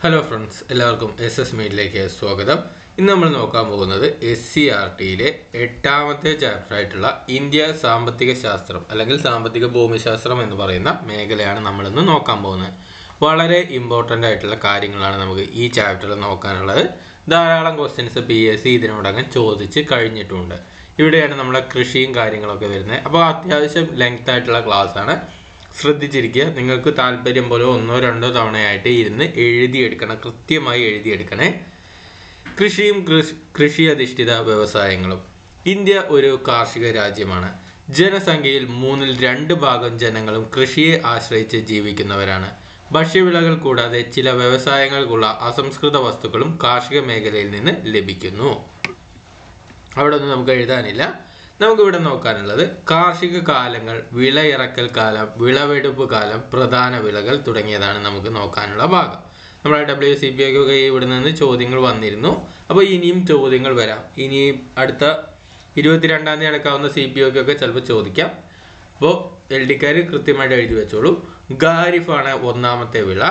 hello friends എല്ലാവർക്കും S S മീഡിലേക്ക് സ്വാഗതം ഇന്ന് നമ്മൾ നോക്കാൻ പോകുന്നത് എസ് സി ആർ ടിയിലെ എട്ടാമത്തെ ചാപ്റ്റർ ആയിട്ടുള്ള ഇന്ത്യ സാമ്പത്തിക ശാസ്ത്രം അല്ലെങ്കിൽ സാമ്പത്തിക ഭൂമിശാസ്ത്രം എന്ന് പറയുന്ന മേഖലയാണ് നമ്മളിന്ന് നോക്കാൻ പോകുന്നത് വളരെ ഇമ്പോർട്ടൻ്റ് ആയിട്ടുള്ള കാര്യങ്ങളാണ് നമുക്ക് ഈ ചാപ്റ്ററിൽ നോക്കാനുള്ളത് ധാരാളം ക്വസ്റ്റ്യൻസ് പി എസ് സി ഇതിനോടകം ചോദിച്ച് കഴിഞ്ഞിട്ടുണ്ട് ഇവിടെയാണ് നമ്മളെ കൃഷിയും കാര്യങ്ങളൊക്കെ വരുന്നത് അപ്പോൾ അത്യാവശ്യം ലെങ്ത് ആയിട്ടുള്ള ക്ലാസ് ആണ് ശ്രദ്ധിച്ചിരിക്കുക നിങ്ങൾക്ക് താല്പര്യം പോലെ ഒന്നോ രണ്ടോ തവണയായിട്ട് ഇരുന്ന് എഴുതിയെടുക്കണം കൃത്യമായി എഴുതിയെടുക്കണേ കൃഷിയും കൃഷി കൃഷി അധിഷ്ഠിത വ്യവസായങ്ങളും ഇന്ത്യ ഒരു കാർഷിക രാജ്യമാണ് ജനസംഖ്യയിൽ മൂന്നിൽ രണ്ട് ഭാഗം ജനങ്ങളും കൃഷിയെ ആശ്രയിച്ച് ജീവിക്കുന്നവരാണ് ഭക്ഷ്യവിളകൾ കൂടാതെ ചില വ്യവസായങ്ങൾക്കുള്ള അസംസ്കൃത വസ്തുക്കളും കാർഷിക മേഖലയിൽ നിന്ന് ലഭിക്കുന്നു അവിടെ ഒന്നും നമുക്ക് എഴുതാനില്ല നമുക്കിവിടെ നോക്കാനുള്ളത് കാർഷിക കാലങ്ങൾ വിളയിറക്കൽ കാലം വിളവെടുപ്പ് കാലം പ്രധാന വിളകൾ തുടങ്ങിയതാണ് നമുക്ക് നോക്കാനുള്ള ഭാഗം നമ്മുടെ ഡബ്ല്യു സി പി ഒക്കെ ഇവിടെ നിന്ന് ചോദ്യങ്ങൾ വന്നിരുന്നു അപ്പോൾ ഇനിയും ചോദ്യങ്ങൾ വരാം ഇനി അടുത്ത ഇരുപത്തിരണ്ടാം തീയതി അടക്കാവുന്ന സി പി ഒക്കെ ചിലപ്പോൾ ചോദിക്കാം അപ്പോൾ എൽ ഡിക്കാർ കൃത്യമായിട്ട് എഴുതി വെച്ചോളൂ ഖാരിഫാണ് ഒന്നാമത്തെ വിള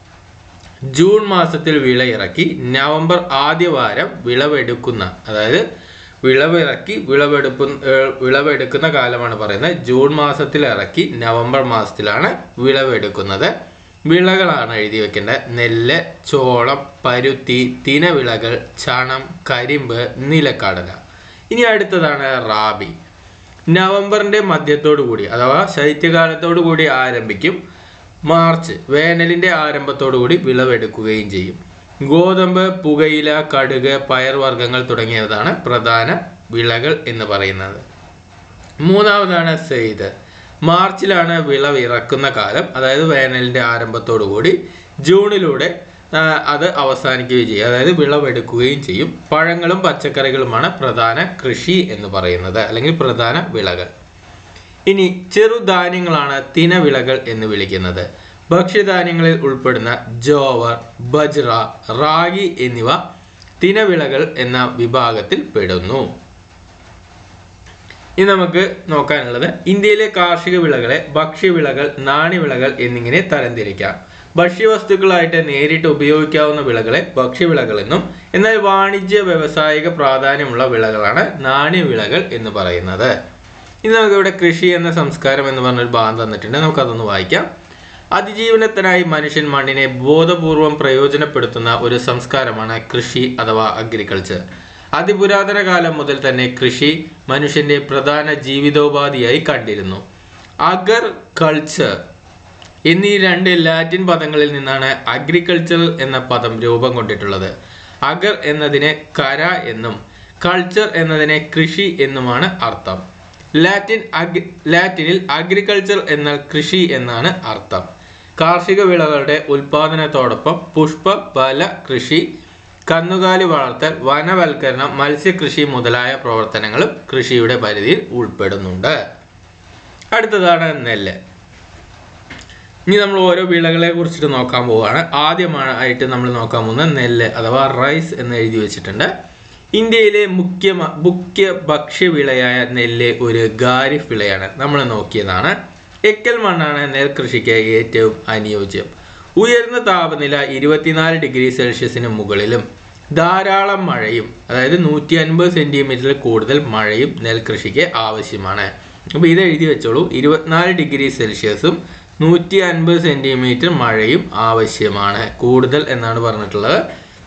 ജൂൺ മാസത്തിൽ വിളയിറക്കി നവംബർ ആദ്യ വാരം വിളവെടുക്കുന്ന അതായത് വിളവിറക്കി വിളവെടുപ്പ് ഏർ വിളവെടുക്കുന്ന കാലമാണ് പറയുന്നത് ജൂൺ മാസത്തിൽ ഇറക്കി നവംബർ മാസത്തിലാണ് വിളവെടുക്കുന്നത് വിളകളാണ് എഴുതി വെക്കേണ്ടത് നെല്ല് ചോളം പരുത്തി തിനവിളകൾ ചണം കരിമ്പ് നിലക്കടല ഇനി അടുത്തതാണ് റാബി നവംബറിന്റെ മധ്യത്തോടു കൂടി അഥവാ ശൈത്യകാലത്തോടു കൂടി ആരംഭിക്കും മാർച്ച് വേനലിന്റെ ആരംഭത്തോടു കൂടി വിളവെടുക്കുകയും ചെയ്യും ഗോതമ്പ് പുകയില കടുക് പയർവർഗ്ഗങ്ങൾ തുടങ്ങിയതാണ് പ്രധാന വിളകൾ എന്ന് പറയുന്നത് മൂന്നാമതാണ് സെയ്ത് മാർച്ചിലാണ് വിളവ് ഇറക്കുന്ന കാലം അതായത് വേനലിന്റെ ആരംഭത്തോടു കൂടി ജൂണിലൂടെ ആ, അത് അവസാനിക്കുകയും ചെയ്യും അതായത് വിളവെടുക്കുകയും ചെയ്യും പഴങ്ങളും പച്ചക്കറികളുമാണ് പ്രധാന കൃഷി എന്ന് പറയുന്നത് അല്ലെങ്കിൽ പ്രധാന വിളകൾ ഇനി ചെറുധാന്യങ്ങളാണ് തിനവിളകൾ എന്ന് വിളിക്കുന്നത് ഭക്ഷ്യധാന്യങ്ങളിൽ ഉൾപ്പെടുന്ന ജോവർ ബജ്റ റാഗി എന്നിവ തിനവിളകൾ എന്ന വിഭാഗത്തിൽ പെടുന്നു ഇനി നമുക്ക് നോക്കാനുള്ളത് ഇന്ത്യയിലെ കാർഷിക വിളകളെ ഭക്ഷ്യവിളകൾ നാണ്യവിളകൾ എന്നിങ്ങനെ തരംതിരിക്കാം ഭക്ഷ്യവസ്തുക്കളായിട്ട് നേരിട്ട് ഉപയോഗിക്കാവുന്ന വിളകളെ ഭക്ഷ്യവിളകൾ എന്നും എന്നാൽ വാണിജ്യ വ്യവസായിക പ്രാധാന്യമുള്ള വിളകളാണ് നാണ്യവിളകൾ എന്ന് പറയുന്നത് ഇനി നമുക്ക് ഇവിടെ കൃഷി എന്ന സംസ്കാരം എന്ന് പറഞ്ഞൊരു ഭാഗം തന്നിട്ടുണ്ട് നമുക്കതൊന്ന് വായിക്കാം അതിജീവനത്തിനായി മനുഷ്യൻ മണ്ണിനെ ബോധപൂർവം പ്രയോജനപ്പെടുത്തുന്ന ഒരു സംസ്കാരമാണ് കൃഷി അഥവാ അഗ്രികൾച്ചർ അതിപുരാതന കാലം മുതൽ തന്നെ കൃഷി മനുഷ്യന്റെ പ്രധാന ജീവിതോപാധിയായി കണ്ടിരുന്നു അഗർ കൾച്ചർ എന്നീ രണ്ട് ലാറ്റിൻ പദങ്ങളിൽ നിന്നാണ് അഗ്രികൾച്ചർ എന്ന പദം രൂപം കൊണ്ടിട്ടുള്ളത് അഗർ എന്നതിനെ കര എന്നും കൾച്ചർ എന്നതിനെ കൃഷി എന്നുമാണ് അർത്ഥം ലാറ്റിൻ അഗ് ലാറ്റിനിൽ അഗ്രികൾച്ചർ എന്നാൽ കൃഷി എന്നാണ് അർത്ഥം കാർഷിക വിളകളുടെ ഉൽപാദനത്തോടൊപ്പം പുഷ്പ ഫല കൃഷി കന്നുകാലി വളർത്തൽ വനവൽക്കരണം മത്സ്യകൃഷി മുതലായ പ്രവർത്തനങ്ങളും കൃഷിയുടെ പരിധിയിൽ ഉൾപ്പെടുന്നുണ്ട് അടുത്തതാണ് നെല്ല് ഇനി നമ്മൾ ഓരോ വിളകളെ കുറിച്ചിട്ട് നോക്കാൻ പോവുകയാണ് ആദ്യമായിട്ട് നമ്മൾ നോക്കാൻ പോകുന്നത് നെല്ല് അഥവാ റൈസ് എന്ന് എഴുതി വെച്ചിട്ടുണ്ട് ഇന്ത്യയിലെ മുഖ്യ മുഖ്യ ഭക്ഷ്യവിളയായ നെല്ല് ഒരു ഖാരിഫ് വിളയാണ് നമ്മൾ നോക്കിയതാണ് എക്കൽ മണ്ണാണ് നെൽകൃഷിക്ക് ഏറ്റവും അനുയോജ്യം ഉയർന്ന താപനില ഇരുപത്തിനാല് ഡിഗ്രി സെൽഷ്യസിന് മുകളിലും ധാരാളം മഴയും അതായത് നൂറ്റി അൻപത് സെന്റിമീറ്ററിൽ കൂടുതൽ മഴയും നെൽകൃഷിക്ക് ആവശ്യമാണ് അപ്പോൾ ഇത് എഴുതി വെച്ചോളൂ ഇരുപത്തിനാല് ഡിഗ്രി സെൽഷ്യസും നൂറ്റി അൻപത് സെന്റിമീറ്റർ മഴയും ആവശ്യമാണ് കൂടുതൽ എന്നാണ് പറഞ്ഞിട്ടുള്ളത്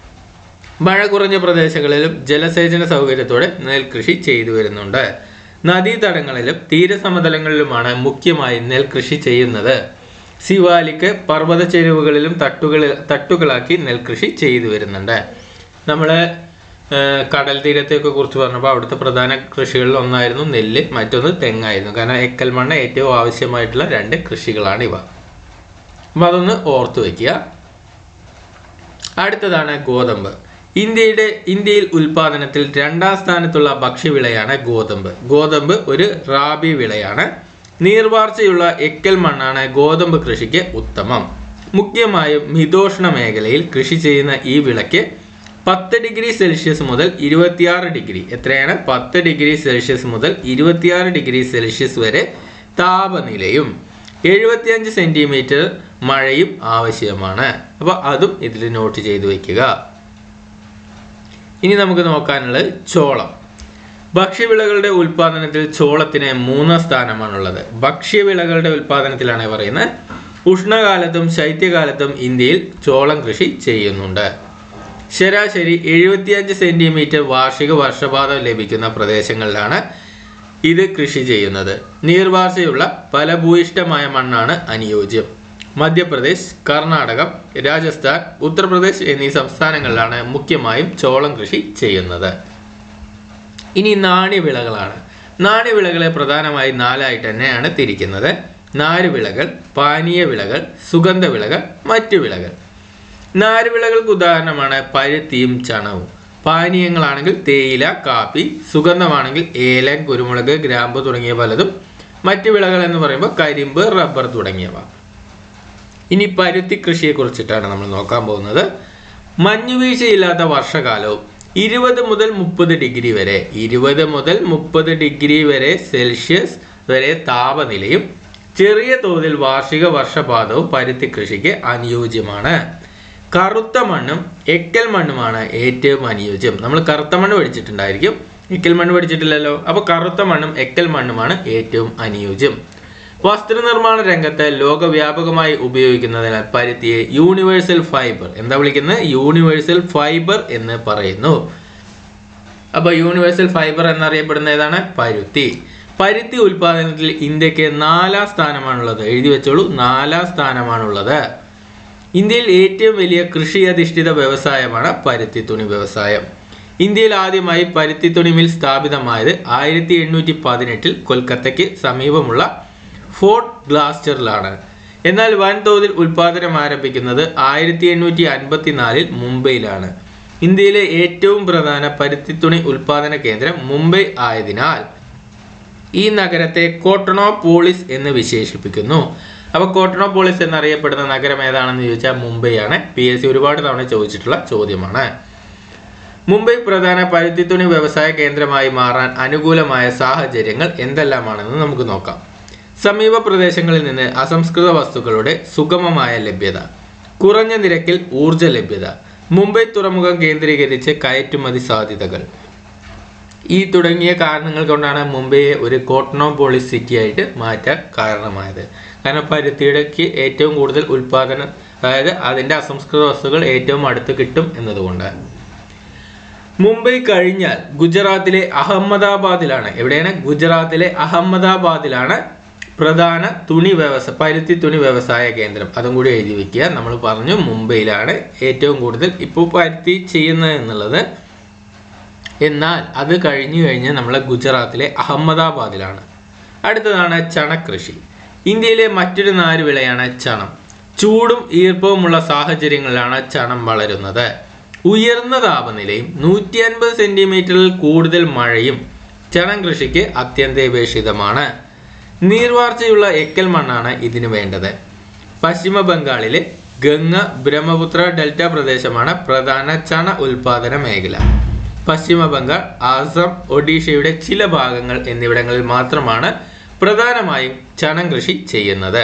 മഴ കുറഞ്ഞ പ്രദേശങ്ങളിലും ജലസേചന സൗകര്യത്തോടെ നെൽകൃഷി ചെയ്തു വരുന്നുണ്ട് നദീതടങ്ങളിലും തീരസമതലങ്ങളിലുമാണ് മുഖ്യമായി നെൽകൃഷി ചെയ്യുന്നത് സിവാലിക്ക് പർവ്വത ചെരുവുകളിലും തട്ടുകളിൽ തട്ടുകളാക്കി നെൽകൃഷി ചെയ്തു വരുന്നുണ്ട് നമ്മൾ കടൽ തീരത്തെയൊക്കെ കുറിച്ച് പറഞ്ഞപ്പോൾ അവിടുത്തെ പ്രധാന കൃഷികളിൽ ഒന്നായിരുന്നു നെല്ല് മറ്റൊന്ന് തെങ്ങായിരുന്നു കാരണം എക്കൽ മണ്ണ് ഏറ്റവും ആവശ്യമായിട്ടുള്ള രണ്ട് കൃഷികളാണ് ഇവ അപ്പം അതൊന്ന് ഓർത്തു വയ്ക്കുക അടുത്തതാണ് ഗോതമ്പ് ഇന്ത്യയുടെ ഇന്ത്യയിൽ ഉൽപാദനത്തിൽ രണ്ടാം സ്ഥാനത്തുള്ള ഭക്ഷ്യവിളയാണ് ഗോതമ്പ് ഗോതമ്പ് ഒരു റാബി വിളയാണ് നീർവാർച്ചയുള്ള എക്കൽ മണ്ണാണ് ഗോതമ്പ് കൃഷിക്ക് ഉത്തമം മുഖ്യമായും മിതോഷ്ണ മേഖലയിൽ കൃഷി ചെയ്യുന്ന ഈ വിളയ്ക്ക് പത്ത് ഡിഗ്രി സെൽഷ്യസ് മുതൽ ഇരുപത്തിയാറ് ഡിഗ്രി എത്രയാണ് പത്ത് ഡിഗ്രി സെൽഷ്യസ് മുതൽ ഇരുപത്തിയാറ് ഡിഗ്രി സെൽഷ്യസ് വരെ താപനിലയും എഴുപത്തിയഞ്ച് സെന്റിമീറ്റർ മഴയും ആവശ്യമാണ് അപ്പോൾ അതും ഇതിൽ നോട്ട് ചെയ്ത് വയ്ക്കുക ഇനി നമുക്ക് നോക്കാനുള്ളത് ചോളം ഭക്ഷ്യവിളകളുടെ ഉൽപാദനത്തിൽ ചോളത്തിന് മൂന്നാം സ്ഥാനമാണുള്ളത് ഭക്ഷ്യവിളകളുടെ ഉൽപാദനത്തിലാണ് പറയുന്നത് ഉഷ്ണകാലത്തും ശൈത്യകാലത്തും ഇന്ത്യയിൽ ചോളം കൃഷി ചെയ്യുന്നുണ്ട് ശരാശരി എഴുപത്തിയഞ്ച് സെന്റിമീറ്റർ വാർഷിക വർഷപാതം ലഭിക്കുന്ന പ്രദേശങ്ങളിലാണ് ഇത് കൃഷി ചെയ്യുന്നത് നീർവാർച്ചയുള്ള ഫലഭൂയിഷ്ഠമായ മണ്ണാണ് അനുയോജ്യം മധ്യപ്രദേശ് കർണാടകം രാജസ്ഥാൻ ഉത്തർപ്രദേശ് എന്നീ സംസ്ഥാനങ്ങളിലാണ് മുഖ്യമായും ചോളം കൃഷി ചെയ്യുന്നത് ഇനി നാണ്യവിളകളാണ് നാണ്യവിളകളെ പ്രധാനമായി നാലായിട്ട് തന്നെയാണ് തിരിക്കുന്നത് നാരുവിളകൾ പാനീയ വിളകൾ സുഗന്ധവിളകൾ മറ്റു വിളകൾ നാരുവിളകൾക്ക് ഉദാഹരണമാണ് പരുത്തിയും ചണവും പാനീയങ്ങളാണെങ്കിൽ തേയില കാപ്പി സുഗന്ധമാണെങ്കിൽ ഏലം കുരുമുളക് ഗ്രാമ്പു തുടങ്ങിയ പലതും മറ്റു വിളകൾ എന്ന് പറയുമ്പോൾ കരിമ്പ് റബ്ബർ തുടങ്ങിയവ ഇനി പരുത്തി കൃഷിയെ കുറിച്ചിട്ടാണ് നമ്മൾ നോക്കാൻ പോകുന്നത് മഞ്ഞുവീഴ്ചയില്ലാത്ത വർഷകാലവും ഇരുപത് മുതൽ മുപ്പത് ഡിഗ്രി വരെ ഇരുപത് മുതൽ മുപ്പത് ഡിഗ്രി വരെ സെൽഷ്യസ് വരെ താപനിലയും ചെറിയ തോതിൽ വാർഷിക വർഷപാതവും പരുത്തി കൃഷിക്ക് അനുയോജ്യമാണ് കറുത്ത മണ്ണും എക്കൽ മണ്ണുമാണ് ഏറ്റവും അനുയോജ്യം നമ്മൾ കറുത്ത മണ്ണ് പഠിച്ചിട്ടുണ്ടായിരിക്കും എക്കൽ മണ്ണ് പഠിച്ചിട്ടില്ലല്ലോ അപ്പോൾ കറുത്ത മണ്ണും എക്കൽ മണ്ണുമാണ് ഏറ്റവും അനുയോജ്യം വസ്ത്രനിർമ്മാണ രംഗത്ത് ലോകവ്യാപകമായി ഉപയോഗിക്കുന്നതിനാൽ പരുത്തിയെ യൂണിവേഴ്സൽ ഫൈബർ എന്താ വിളിക്കുന്നത് യൂണിവേഴ്സൽ ഫൈബർ എന്ന് പറയുന്നു അപ്പോൾ യൂണിവേഴ്സൽ ഫൈബർ എന്നറിയപ്പെടുന്ന ഏതാണ് പരുത്തി പരുത്തി ഉൽപാദനത്തിൽ ഇന്ത്യക്ക് നാലാം സ്ഥാനമാണുള്ളത് എഴുതി വെച്ചോളൂ നാലാം സ്ഥാനമാണുള്ളത് ഇന്ത്യയിൽ ഏറ്റവും വലിയ കൃഷി അധിഷ്ഠിത വ്യവസായമാണ് പരുത്തി തുണി വ്യവസായം ഇന്ത്യയിൽ ആദ്യമായി പരുത്തി തുണി മിൽ സ്ഥാപിതമായത് ആയിരത്തി എണ്ണൂറ്റി പതിനെട്ടിൽ കൊൽക്കത്തയ്ക്ക് സമീപമുള്ള ഫോർട്ട് ഗ്ലാസ്റ്ററിലാണ് എന്നാൽ വൻതോതിൽ ഉൽപാദനം ആരംഭിക്കുന്നത് ആയിരത്തി എണ്ണൂറ്റി അൻപത്തിനാലിൽ മുംബൈയിലാണ് ഇന്ത്യയിലെ ഏറ്റവും പ്രധാന പരുത്തിത്തുണി ഉൽപാദന കേന്ദ്രം മുംബൈ ആയതിനാൽ ഈ നഗരത്തെ കോട്ടണോപോളിസ് എന്ന് വിശേഷിപ്പിക്കുന്നു അപ്പോൾ കോട്ടണോപോളിസ് എന്നറിയപ്പെടുന്ന നഗരം ഏതാണെന്ന് ചോദിച്ചാൽ മുംബൈ ആണ് പി എസ് സി ഒരുപാട് തവണ ചോദിച്ചിട്ടുള്ള ചോദ്യമാണ് മുംബൈ പ്രധാന പരുത്തിത്തുണി വ്യവസായ കേന്ദ്രമായി മാറാൻ അനുകൂലമായ സാഹചര്യങ്ങൾ എന്തെല്ലാമാണെന്ന് നമുക്ക് നോക്കാം സമീപ പ്രദേശങ്ങളിൽ നിന്ന് അസംസ്കൃത വസ്തുക്കളുടെ സുഗമമായ ലഭ്യത കുറഞ്ഞ നിരക്കിൽ ഊർജ ലഭ്യത മുംബൈ തുറമുഖം കേന്ദ്രീകരിച്ച് കയറ്റുമതി സാധ്യതകൾ ഈ തുടങ്ങിയ കാരണങ്ങൾ കൊണ്ടാണ് മുംബൈയെ ഒരു കോട്ടണോപോളിസ് സിറ്റി ആയിട്ട് മാറ്റാൻ കാരണമായത് കാരണം പരുത്തിയുടെക്ക് ഏറ്റവും കൂടുതൽ ഉൽപാദനം അതായത് അതിൻ്റെ അസംസ്കൃത വസ്തുക്കൾ ഏറ്റവും അടുത്ത് കിട്ടും എന്നതുകൊണ്ട് മുംബൈ കഴിഞ്ഞാൽ ഗുജറാത്തിലെ അഹമ്മദാബാദിലാണ് എവിടെയാണ് ഗുജറാത്തിലെ അഹമ്മദാബാദിലാണ് പ്രധാന തുണി വ്യവസായ പരുത്തി തുണി വ്യവസായ കേന്ദ്രം അതും കൂടി എഴുതി വെക്കുക നമ്മൾ പറഞ്ഞു മുംബൈയിലാണ് ഏറ്റവും കൂടുതൽ ഇപ്പോൾ പരുത്തി ചെയ്യുന്നത് എന്നുള്ളത് എന്നാൽ അത് കഴിഞ്ഞു കഴിഞ്ഞ് നമ്മളെ ഗുജറാത്തിലെ അഹമ്മദാബാദിലാണ് അടുത്തതാണ് ചണകൃഷി ഇന്ത്യയിലെ മറ്റൊരു നാരുവിളയാണ് ചണം ചൂടും ഈർപ്പവുമുള്ള സാഹചര്യങ്ങളിലാണ് ചണം വളരുന്നത് ഉയർന്ന താപനിലയും നൂറ്റി അൻപത് സെന്റിമീറ്ററിൽ കൂടുതൽ മഴയും ചണം കൃഷിക്ക് അത്യന്താപേക്ഷിതമാണ് നീർവാർച്ചയുള്ള എക്കൽ മണ്ണാണ് ഇതിന് വേണ്ടത് പശ്ചിമ ബംഗാളിലെ ഗംഗ ബ്രഹ്മപുത്ര ഡെൽറ്റ പ്രദേശമാണ് പ്രധാന ചണ ഉൽപാദന മേഖല പശ്ചിമ ബംഗാൾ ആസാം ഒഡീഷയുടെ ചില ഭാഗങ്ങൾ എന്നിവിടങ്ങളിൽ മാത്രമാണ് പ്രധാനമായും ചണം കൃഷി ചെയ്യുന്നത്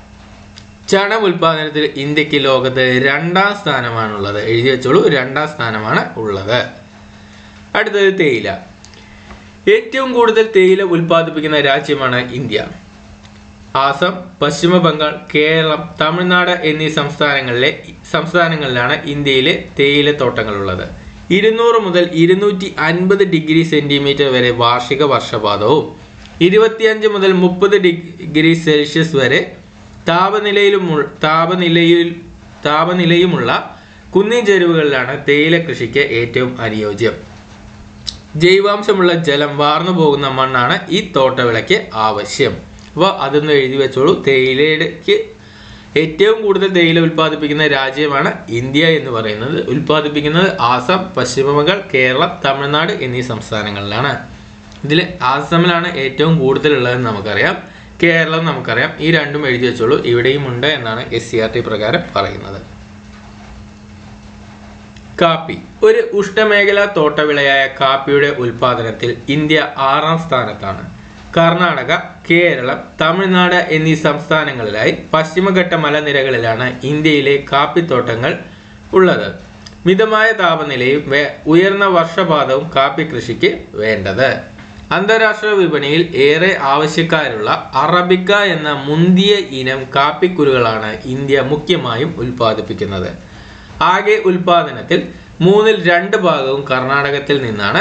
ചണം ഉൽപാദനത്തിൽ ഇന്ത്യക്ക് ലോകത്ത് രണ്ടാം സ്ഥാനമാണുള്ളത് എഴുതി വെച്ചോളൂ രണ്ടാം സ്ഥാനമാണ് ഉള്ളത് അടുത്തത് തേയില ഏറ്റവും കൂടുതൽ തേയില ഉൽപ്പാദിപ്പിക്കുന്ന രാജ്യമാണ് ഇന്ത്യ ആസാം പശ്ചിമ ബംഗാൾ കേരളം തമിഴ്നാട് എന്നീ സംസ്ഥാനങ്ങളിലെ സംസ്ഥാനങ്ങളിലാണ് ഇന്ത്യയിലെ തേയില തോട്ടങ്ങളുള്ളത് ഇരുന്നൂറ് മുതൽ ഇരുന്നൂറ്റി അൻപത് ഡിഗ്രി സെന്റിമീറ്റർ വരെ വാർഷിക വർഷപാതവും ഇരുപത്തിയഞ്ച് മുതൽ മുപ്പത് ഡിഗ്രി സെൽഷ്യസ് വരെ താപനിലയിലും താപനിലയിൽ താപനിലയുമുള്ള കുന്നിൻ ചെരുവുകളിലാണ് തേയില കൃഷിക്ക് ഏറ്റവും അനുയോജ്യം ജൈവാംശമുള്ള ജലം വാർന്നു പോകുന്ന മണ്ണാണ് ഈ തോട്ടവിളയ്ക്ക് ആവശ്യം അപ്പോൾ അതൊന്ന് എഴുതി വെച്ചോളൂ തേയിലയ്ക്ക് ഏറ്റവും കൂടുതൽ തേയില ഉൽപ്പാദിപ്പിക്കുന്ന രാജ്യമാണ് ഇന്ത്യ എന്ന് പറയുന്നത് ഉൽപ്പാദിപ്പിക്കുന്നത് ആസാം പശ്ചിമ ബംഗാൾ കേരളം തമിഴ്നാട് എന്നീ സംസ്ഥാനങ്ങളിലാണ് ഇതിൽ ആസാമിലാണ് ഏറ്റവും കൂടുതലുള്ളതെന്ന് നമുക്കറിയാം കേരളം നമുക്കറിയാം ഈ രണ്ടും എഴുതി വെച്ചോളൂ ഇവിടെയും ഉണ്ട് എന്നാണ് എസ് സി ആർ ടി പ്രകാരം പറയുന്നത് കാപ്പി ഒരു ഉഷ്ണമേഖലാ തോട്ടവിളയായ കാപ്പിയുടെ ഉൽപാദനത്തിൽ ഇന്ത്യ ആറാം സ്ഥാനത്താണ് കർണാടക കേരളം തമിഴ്നാട് എന്നീ സംസ്ഥാനങ്ങളിലായി പശ്ചിമഘട്ട മലനിരകളിലാണ് ഇന്ത്യയിലെ കാപ്പിത്തോട്ടങ്ങൾ ഉള്ളത് മിതമായ താപനിലയും വേ- ഉയർന്ന വർഷപാതവും കാപ്പി കൃഷിക്ക് വേണ്ടത് അന്താരാഷ്ട്ര വിപണിയിൽ ഏറെ ആവശ്യക്കാരുള്ള അറബിക്ക എന്ന മുന്തിയ ഇനം കാപ്പിക്കുരുകളാണ് ഇന്ത്യ മുഖ്യമായും ഉൽപ്പാദിപ്പിക്കുന്നത് ആകെ ഉൽപാദനത്തിൽ മൂന്നിൽ രണ്ട് ഭാഗവും കർണാടകത്തിൽ നിന്നാണ്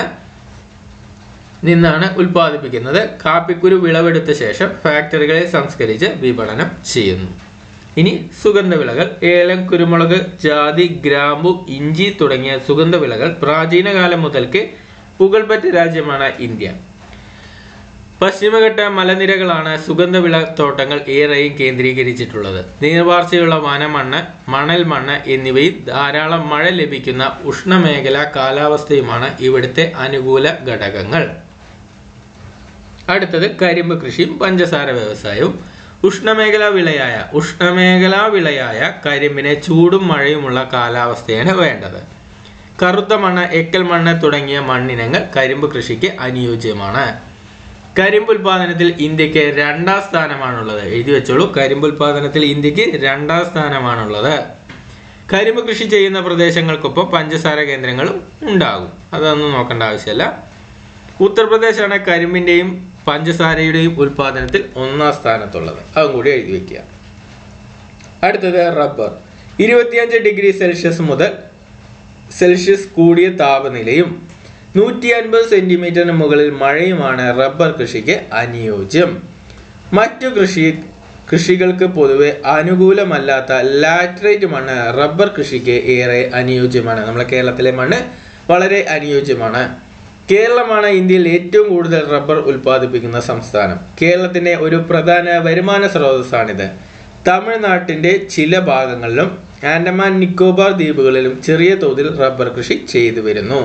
നിന്നാണ് ഉൽപ്പാദിപ്പിക്കുന്നത് കാപ്പിക്കുരു വിളവെടുത്ത ശേഷം ഫാക്ടറികളിൽ സംസ്കരിച്ച് വിപണനം ചെയ്യുന്നു ഇനി സുഗന്ധവിളകൾ ഏലം കുരുമുളക് ജാതി ഗ്രാമ്പു ഇഞ്ചി തുടങ്ങിയ സുഗന്ധവിളകൾ പ്രാചീന കാലം മുതൽക്ക് പുകൾപെറ്റ രാജ്യമാണ് ഇന്ത്യ പശ്ചിമഘട്ട മലനിരകളാണ് സുഗന്ധവിള തോട്ടങ്ങൾ ഏറെയും കേന്ദ്രീകരിച്ചിട്ടുള്ളത് നീർവാർച്ചയുള്ള വനമണ്ണ് മണൽ മണ്ണ് എന്നിവയിൽ ധാരാളം മഴ ലഭിക്കുന്ന ഉഷ്ണമേഖലാ കാലാവസ്ഥയുമാണ് ഇവിടുത്തെ അനുകൂല ഘടകങ്ങൾ അടുത്തത് കരിമ്പ് കൃഷിയും പഞ്ചസാര വ്യവസായവും ഉഷ്ണമേഖലാ വിളയായ ഉഷ്ണമേഖലാ വിളയായ കരിമ്പിന് ചൂടും മഴയുമുള്ള കാലാവസ്ഥയാണ് വേണ്ടത് കറുത്ത മണ്ണ് എക്കൽ മണ്ണ് തുടങ്ങിയ മണ്ണിനങ്ങൾ കരിമ്പ് കൃഷിക്ക് അനുയോജ്യമാണ് കരിമ്പ് ഉൽപാദനത്തിൽ ഇന്ത്യക്ക് രണ്ടാം സ്ഥാനമാണുള്ളത് എഴുതി വെച്ചോളൂ കരിമ്പ് ഉൽപാദനത്തിൽ ഇന്ത്യക്ക് രണ്ടാം സ്ഥാനമാണുള്ളത് കരിമ്പ് കൃഷി ചെയ്യുന്ന പ്രദേശങ്ങൾക്കൊപ്പം പഞ്ചസാര കേന്ദ്രങ്ങളും ഉണ്ടാകും അതൊന്നും നോക്കേണ്ട ആവശ്യമില്ല ഉത്തർപ്രദേശാണ് കരിമ്പിന്റെയും പഞ്ചസാരയുടെയും ഉൽപാദനത്തിൽ ഒന്നാം സ്ഥാനത്തുള്ളത് അതും കൂടി എഴുതി വെക്കുക അടുത്തത് റബ്ബർ ഇരുപത്തിയഞ്ച് ഡിഗ്രി സെൽഷ്യസ് മുതൽ സെൽഷ്യസ് കൂടിയ താപനിലയും നൂറ്റി അൻപത് സെന്റിമീറ്ററിന് മുകളിൽ മഴയുമാണ് റബ്ബർ കൃഷിക്ക് അനുയോജ്യം മറ്റു കൃഷി കൃഷികൾക്ക് പൊതുവെ അനുകൂലമല്ലാത്ത ലാറ്ററൈറ്റ് മണ്ണ് റബ്ബർ കൃഷിക്ക് ഏറെ അനുയോജ്യമാണ് നമ്മുടെ കേരളത്തിലെ മണ്ണ് വളരെ അനുയോജ്യമാണ് കേരളമാണ് ഇന്ത്യയിൽ ഏറ്റവും കൂടുതൽ റബ്ബർ ഉൽപ്പാദിപ്പിക്കുന്ന സംസ്ഥാനം കേരളത്തിന്റെ ഒരു പ്രധാന വരുമാന സ്രോതസ്സാണിത് തമിഴ്നാട്ടിന്റെ ചില ഭാഗങ്ങളിലും ആൻഡമാൻ നിക്കോബാർ ദ്വീപുകളിലും ചെറിയ തോതിൽ റബ്ബർ കൃഷി ചെയ്തു വരുന്നു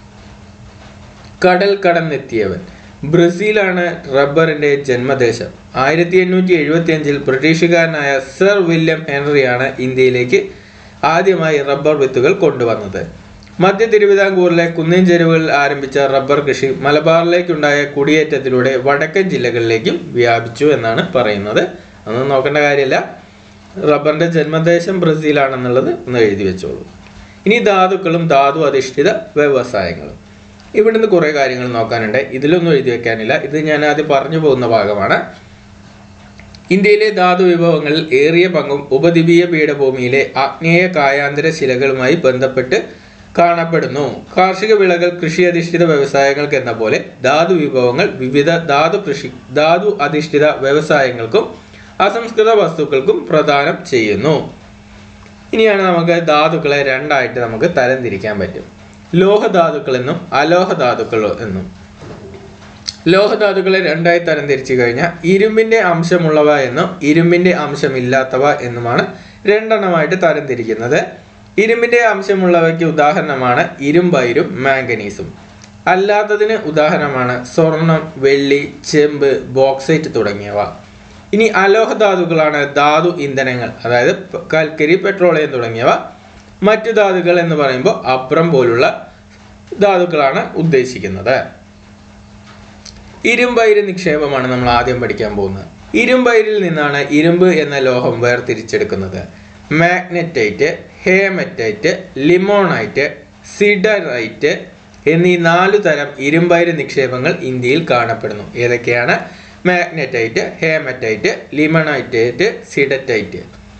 കടൽ കടന്നെത്തിയവൻ ബ്രസീലാണ് റബ്ബറിന്റെ ജന്മദേശം ആയിരത്തി എണ്ണൂറ്റി എഴുപത്തി അഞ്ചിൽ ബ്രിട്ടീഷുകാരനായ സർ വില്യം ഹെൻറിയാണ് ഇന്ത്യയിലേക്ക് ആദ്യമായി റബ്ബർ വിത്തുകൾ കൊണ്ടുവന്നത് മധ്യ തിരുവിതാംകൂറിലെ കുന്നിൻ ചെരുവുകളിൽ ആരംഭിച്ച റബ്ബർ കൃഷി മലബാറിലേക്കുണ്ടായ കുടിയേറ്റത്തിലൂടെ വടക്കൻ ജില്ലകളിലേക്കും വ്യാപിച്ചു എന്നാണ് പറയുന്നത് അതൊന്നും നോക്കേണ്ട കാര്യമില്ല റബ്ബറിന്റെ ജന്മദേശം ബ്രസീലാണെന്നുള്ളത് ഒന്ന് എഴുതി വെച്ചോളൂ ഇനി ധാതുക്കളും ധാതു അധിഷ്ഠിത വ്യവസായങ്ങളും ഇവിടുന്ന് കുറേ കാര്യങ്ങൾ നോക്കാനുണ്ട് ഇതിലൊന്നും എഴുതി വെക്കാനില്ല ഇത് ഞാൻ ആദ്യം പറഞ്ഞു പോകുന്ന ഭാഗമാണ് ഇന്ത്യയിലെ ധാതു വിഭവങ്ങളിൽ ഏറിയ പങ്കും ഉപദ്വീപീയ പീഠഭൂമിയിലെ ആഗ്നേയ കായാന്തര ശിലകളുമായി ബന്ധപ്പെട്ട് കാണപ്പെടുന്നു കാർഷിക വിളകൾ കൃഷി അധിഷ്ഠിത വ്യവസായങ്ങൾക്ക് എന്ന പോലെ ധാതു വിഭവങ്ങൾ വിവിധ ധാതു കൃഷി ധാതു അധിഷ്ഠിത വ്യവസായങ്ങൾക്കും അസംസ്കൃത വസ്തുക്കൾക്കും പ്രദാനം ചെയ്യുന്നു ഇനിയാണ് നമുക്ക് ധാതുക്കളെ രണ്ടായിട്ട് നമുക്ക് തരംതിരിക്കാൻ പറ്റും ലോഹധാതുക്കൾ എന്നും അലോഹധാതുക്കൾ എന്നും ലോഹധാതുക്കളെ രണ്ടായി തരംതിരിച്ചു കഴിഞ്ഞാൽ ഇരുമ്പിന്റെ അംശമുള്ളവ എന്നും ഇരുമ്പിന്റെ അംശമില്ലാത്തവ എന്നുമാണ് രണ്ടെണ്ണമായിട്ട് തരംതിരിക്കുന്നത് ഇരുമ്പിന്റെ അംശമുള്ളവയ്ക്ക് ഉദാഹരണമാണ് ഇരുമ്പൈരും മാംഗനീസും അല്ലാത്തതിന് ഉദാഹരണമാണ് സ്വർണം വെള്ളി ചെമ്പ് ബോക്സൈറ്റ് തുടങ്ങിയവ ഇനി അലോഹധാതുക്കളാണ് ധാതു ഇന്ധനങ്ങൾ അതായത് പ- കൽക്കരി പെട്രോളിയം തുടങ്ങിയവ മറ്റു ധാതുക്കൾ എന്ന് പറയുമ്പോൾ അപ്രം പോലുള്ള ധാതുക്കളാണ് ഉദ്ദേശിക്കുന്നത് ഇരുമ്പയിര് നിക്ഷേപമാണ് നമ്മൾ ആദ്യം പഠിക്കാൻ പോകുന്നത് ഇരുമ്പയിരിൽ നിന്നാണ് ഇരുമ്പ് എന്ന ലോഹം വേർതിരിച്ചെടുക്കുന്നത് മാഗ്നറ്റൈറ്റ് ഹേമറ്റൈറ്റ് ലിമോണൈറ്റ് സിഡറൈറ്റ് എന്നീ നാലു തരം ഇരുമ്പയിര് നിക്ഷേപങ്ങൾ ഇന്ത്യയിൽ കാണപ്പെടുന്നു ഏതൊക്കെയാണ് മാഗ്നറ്റൈറ്റ് ഹേമറ്റൈറ്റ് ലിമണൈറ്റൈറ്റ് സിഡറ്റൈറ്റ്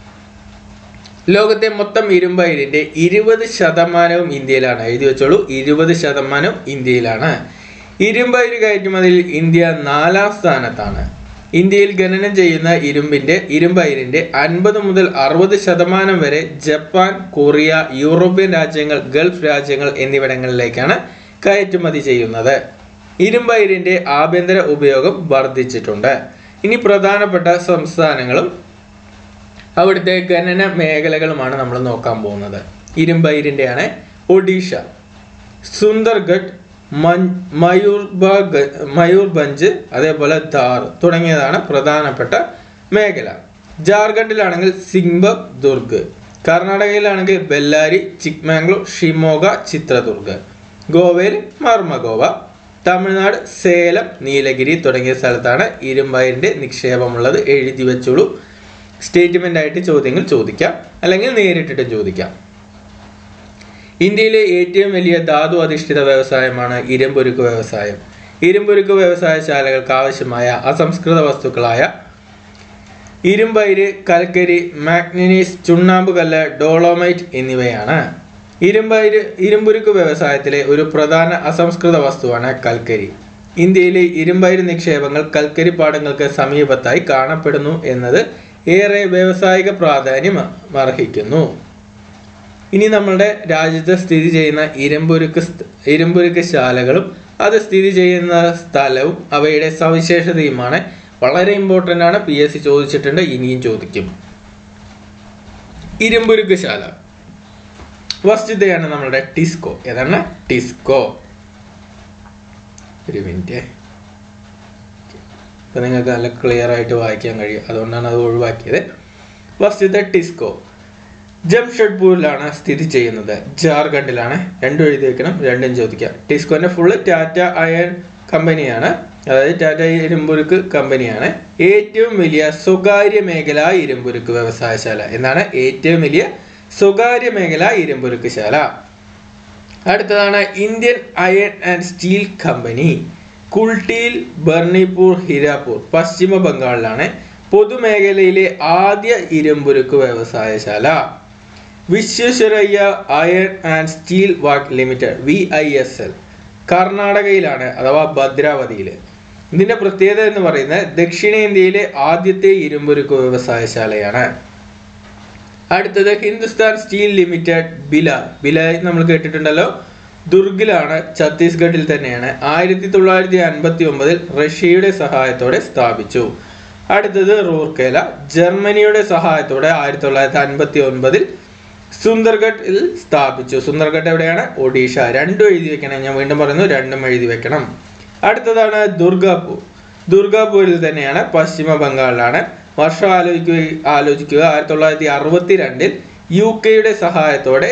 ലോകത്തെ മൊത്തം ഇരുമ്പയിരിന്റെ ഇരുപത് ശതമാനവും ഇന്ത്യയിലാണ് എഴുതി വെച്ചോളൂ ഇരുപത് ശതമാനം ഇന്ത്യയിലാണ് ഇരുമ്പയിര് കയറ്റുമതിയിൽ ഇന്ത്യ നാലാം സ്ഥാനത്താണ് ഇന്ത്യയിൽ ഖനനം ചെയ്യുന്ന ഇരുമ്പിന്റെ ഇരുമ്പയിരിന്റെ അൻപത് മുതൽ അറുപത് ശതമാനം വരെ ജപ്പാൻ കൊറിയ യൂറോപ്യൻ രാജ്യങ്ങൾ ഗൾഫ് രാജ്യങ്ങൾ എന്നിവിടങ്ങളിലേക്കാണ് കയറ്റുമതി ചെയ്യുന്നത് ഇരുമ്പയിരിന്റെ ആഭ്യന്തര ഉപയോഗം വർദ്ധിച്ചിട്ടുണ്ട് ഇനി പ്രധാനപ്പെട്ട സംസ്ഥാനങ്ങളും അവിടുത്തെ ഖനന മേഖലകളുമാണ് നമ്മൾ നോക്കാൻ പോകുന്നത് ഇരുമ്പയിരിൻ്റെയാണ് ഒഡീഷ സുന്ദർഗഡ് മൻ- മയൂർബാഗ് മയൂർഭഞ്ച് അതേപോലെ ധാർ തുടങ്ങിയതാണ് പ്രധാനപ്പെട്ട മേഖല ജാർഖണ്ഡിലാണെങ്കിൽ സിംബം ദുർഗ് കർണാടകയിലാണെങ്കിൽ ബെല്ലാരി ചിക്മാംഗ്ലൂർ ഷിമോഗ ചിത്രദുർഗ് ഗോവയിൽ മർമഗോവ തമിഴ്നാട് സേലം നീലഗിരി തുടങ്ങിയ സ്ഥലത്താണ് ഇരുമ്പയിരിൻ്റെ നിക്ഷേപമുള്ളത് എഴുതി വെച്ചോളൂ സ്റ്റേറ്റ്മെൻ്റ് ആയിട്ട് ചോദ്യങ്ങൾ ചോദിക്കാം അല്ലെങ്കിൽ നേരിട്ടിട്ടും ചോദിക്കാം ഇന്ത്യയിലെ ഏറ്റവും വലിയ ധാതു അധിഷ്ഠിത വ്യവസായമാണ് ഇരുമ്പുരുക്ക് വ്യവസായം ഇരുമ്പുരുക്ക് വ്യവസായശാലകൾക്ക് ആവശ്യമായ അസംസ്കൃത വസ്തുക്കളായ ഇരുമ്പയിര് കൽക്കരി മാഗ്നീസ് ചുണ്ണാമ്പ് കല്ല് ഡോളോമൈറ്റ് എന്നിവയാണ് ഇരുമ്പയിര് ഇരുമ്പുരുക്ക് വ്യവസായത്തിലെ ഒരു പ്രധാന അസംസ്കൃത വസ്തുവാണ് കൽക്കരി ഇന്ത്യയിലെ ഇരുമ്പയിര് നിക്ഷേപങ്ങൾ കൽക്കരി പാടങ്ങൾക്ക് സമീപത്തായി കാണപ്പെടുന്നു എന്നത് ഏറെ വ്യാവസായിക പ്രാധാന്യം അർഹിക്കുന്നു ഇനി നമ്മളുടെ രാജ്യത്ത് സ്ഥിതി ചെയ്യുന്ന ഇരുമ്പുരുക്ക് സ്ഥ- ഇരുമ്പുരുക്ക് ശാലകളും അത് സ്ഥിതി ചെയ്യുന്ന സ്ഥലവും അവയുടെ സവിശേഷതയുമാണ് വളരെ ഇമ്പോർട്ടൻ്റ് ആണ് പി എസ് സി ചോദിച്ചിട്ടുണ്ട് ഇനിയും ചോദിക്കും ഇരുമ്പുരുക്ക് ശാല വസ്തുതയാണ് നമ്മളുടെ ടിസ്കോ ഏതാണ് ടിസ്കോ ഒരു മിനിറ്റ് ഇപ്പൊ നിങ്ങൾക്ക് നല്ല ക്ലിയർ ആയിട്ട് വായിക്കാൻ കഴിയും അതുകൊണ്ടാണ് അത് ഒഴിവാക്കിയത് വസ്തുത ടിസ്കോ ജംഷഡ്പൂരിലാണ് സ്ഥിതി ചെയ്യുന്നത് ജാർഖണ്ഡിലാണ് രണ്ടും എഴുതി വെക്കണം രണ്ടും ചോദിക്കാം ടിസ്കോന്റെ ഫുള്ള് ടാറ്റ അയൺ കമ്പനിയാണ് അതായത് ടാറ്റ ഇരുമ്പുരുക്ക് കമ്പനിയാണ് ഏറ്റവും വലിയ സ്വകാര്യ മേഖല ഇരുമ്പുരുക്ക് വ്യവസായശാല എന്നാണ് ഏറ്റവും വലിയ സ്വകാര്യ മേഖല ഇരുമ്പുരുക്ക് ശാല അടുത്തതാണ് Indian iron and steel company കുൾട്ടിയിൽ ബർണിപൂർ ഹിരാപൂർ പശ്ചിമ ബംഗാളിലാണ് പൊതുമേഖലയിലെ ആദ്യ ഇരുമ്പുരുക്ക് വ്യവസായശാല വിശ്വേശ്വരയ്യ അയൺ ആൻഡ് സ്റ്റീൽ വാക്ക് limited V I S L കർണാടകയിലാണ് അഥവാ ഭദ്രാവതിയിൽ ഇതിന്റെ പ്രത്യേകത എന്ന് പറയുന്നത് ദക്ഷിണേന്ത്യയിലെ ആദ്യത്തെ ഇരുമ്പുരുക്ക് വ്യവസായശാലയാണ് അടുത്തത് ഹിന്ദുസ്ഥാൻ സ്റ്റീൽ ലിമിറ്റഡ് ബിലാൽ ബിലാൽ നമ്മൾ കേട്ടിട്ടുണ്ടല്ലോ ദുർഗിലാണ് ഛത്തീസ്ഗഡിൽ തന്നെയാണ് ആയിരത്തി തൊള്ളായിരത്തി അൻപത്തി ഒമ്പതിൽ റഷ്യയുടെ സഹായത്തോടെ സ്ഥാപിച്ചു അടുത്തത് റൂർക്കേല ജർമ്മനിയുടെ സഹായത്തോടെ ആയിരത്തി തൊള്ളായിരത്തി അൻപത്തി ഒൻപതിൽ സുന്ദർഗഡിൽ സ്ഥാപിച്ചു സുന്ദർഗഡ് എവിടെയാണ് ഒഡീഷ രണ്ടും എഴുതി വെക്കണം ഞാൻ വീണ്ടും പറയുന്നു രണ്ടും എഴുതി വെക്കണം അടുത്തതാണ് ദുർഗാപൂർ ദുർഗാപൂരിൽ തന്നെയാണ് പശ്ചിമ ബംഗാളിലാണ് വർഷം ആലോചിക്കുക ആലോചിക്കുക ആയിരത്തി തൊള്ളായിരത്തി അറുപത്തി രണ്ടിൽ യു കെയുടെ സഹായത്തോടെ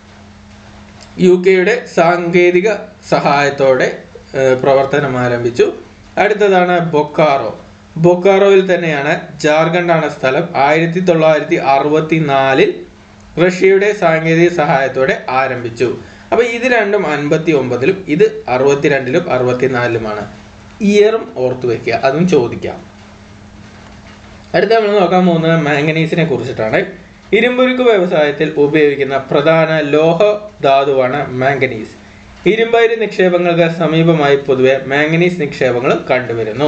യു കെയുടെ സാങ്കേതിക സഹായത്തോടെ ഏഹ്, പ്രവർത്തനം ആരംഭിച്ചു അടുത്തതാണ് ബൊക്കാറോ ബൊക്കാറോയിൽ തന്നെയാണ് ജാർഖണ്ഡാണ് സ്ഥലം ആയിരത്തി തൊള്ളായിരത്തി അറുപത്തി നാലിൽ റഷ്യയുടെ സാങ്കേതിക സഹായത്തോടെ ആരംഭിച്ചു അപ്പൊ ഇത് രണ്ടും അൻപത്തി ഒമ്പതിലും ഇത് അറുപത്തിരണ്ടിലും അറുപത്തിനാലിലുമാണ് ഇയറും ഓർത്തു വെക്കുക അതും ചോദിക്കാം അടുത്ത നമ്മൾ നോക്കാൻ പോകുന്നത് മാംഗനീസിനെ കുറിച്ചിട്ടാണ് ഇരുമ്പുരുക്ക് വ്യവസായത്തിൽ ഉപയോഗിക്കുന്ന പ്രധാന ലോഹ ധാതുവാണ് മാംഗനീസ് ഇരുമ്പയിര് നിക്ഷേപങ്ങൾക്ക് സമീപമായി പൊതുവെ മാംഗനീസ് നിക്ഷേപങ്ങൾ കണ്ടുവരുന്നു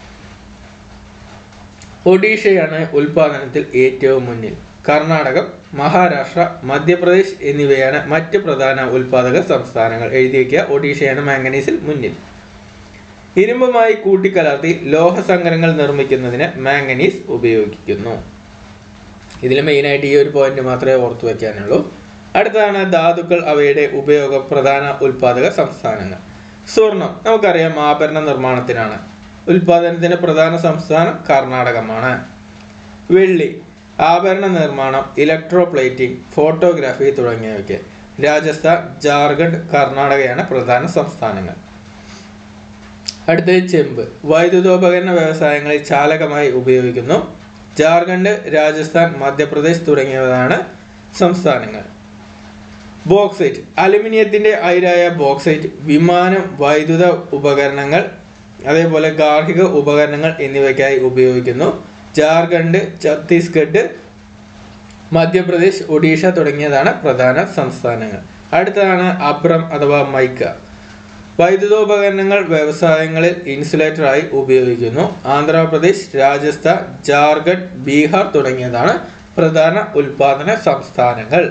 ഒഡീഷയാണ് ഉൽപാദനത്തിൽ ഏറ്റവും മുന്നിൽ കർണാടകം മഹാരാഷ്ട്ര മധ്യപ്രദേശ് എന്നിവയാണ് മറ്റ് പ്രധാന ഉൽപാദക സംസ്ഥാനങ്ങൾ എഴുതി വയ്ക്കുക ഒഡീഷയാണ് മാംഗനീസിൽ മുന്നിൽ ഇരുമ്പുമായി കൂട്ടിക്കലർത്തി ലോഹസങ്കരങ്ങൾ നിർമ്മിക്കുന്നതിന് മാംഗനീസ് ഉപയോഗിക്കുന്നു ഇതിൽ മെയിനായിട്ട് ഈ ഒരു പോയിന്റ് മാത്രമേ ഓർത്തു വെക്കാനുള്ളൂ അടുത്തതാണ് ധാതുക്കൾ അവയുടെ ഉപയോഗം പ്രധാന ഉൽപാദക സംസ്ഥാനങ്ങൾ സ്വർണം നമുക്കറിയാം ആഭരണ നിർമ്മാണത്തിനാണ് ഉൽപാദനത്തിന്റെ പ്രധാന സംസ്ഥാനം കർണാടകമാണ് വെള്ളി ആഭരണ നിർമ്മാണം ഇലക്ട്രോ പ്ലേറ്റിംഗ് ഫോട്ടോഗ്രാഫി തുടങ്ങിയവയ്ക്ക് രാജസ്ഥാൻ ജാർഖണ്ഡ് കർണാടകയാണ് പ്രധാന സംസ്ഥാനങ്ങൾ അടുത്തത് ചെമ്പ് വൈദ്യുതോപകരണ വ്യവസായങ്ങളിൽ ചാലകമായി ഉപയോഗിക്കുന്നു ജാർഖണ്ഡ് രാജസ്ഥാൻ മധ്യപ്രദേശ് തുടങ്ങിയവയാണ് സംസ്ഥാനങ്ങൾ ബോക്സൈറ്റ് അലുമിനിയത്തിന്റെ അയിരായ ബോക്സൈറ്റ് വിമാനം വൈദ്യുത ഉപകരണങ്ങൾ അതേപോലെ ഗാർഹിക ഉപകരണങ്ങൾ എന്നിവയ്ക്കായി ഉപയോഗിക്കുന്നു ജാർഖണ്ഡ് ഛത്തീസ്ഗഡ് മധ്യപ്രദേശ് ഒഡീഷ തുടങ്ങിയതാണ് പ്രധാന സംസ്ഥാനങ്ങൾ അടുത്തതാണ് അബ്രം അഥവാ മൈക്ക വൈദ്യുതോപകരണങ്ങൾ വ്യവസായങ്ങളിൽ ഇൻസുലേറ്ററായി ഉപയോഗിക്കുന്നു ആന്ധ്രാപ്രദേശ് രാജസ്ഥാൻ ജാർഖണ്ഡ് ബീഹാർ തുടങ്ങിയതാണ് പ്രധാന ഉൽപാദന സംസ്ഥാനങ്ങൾ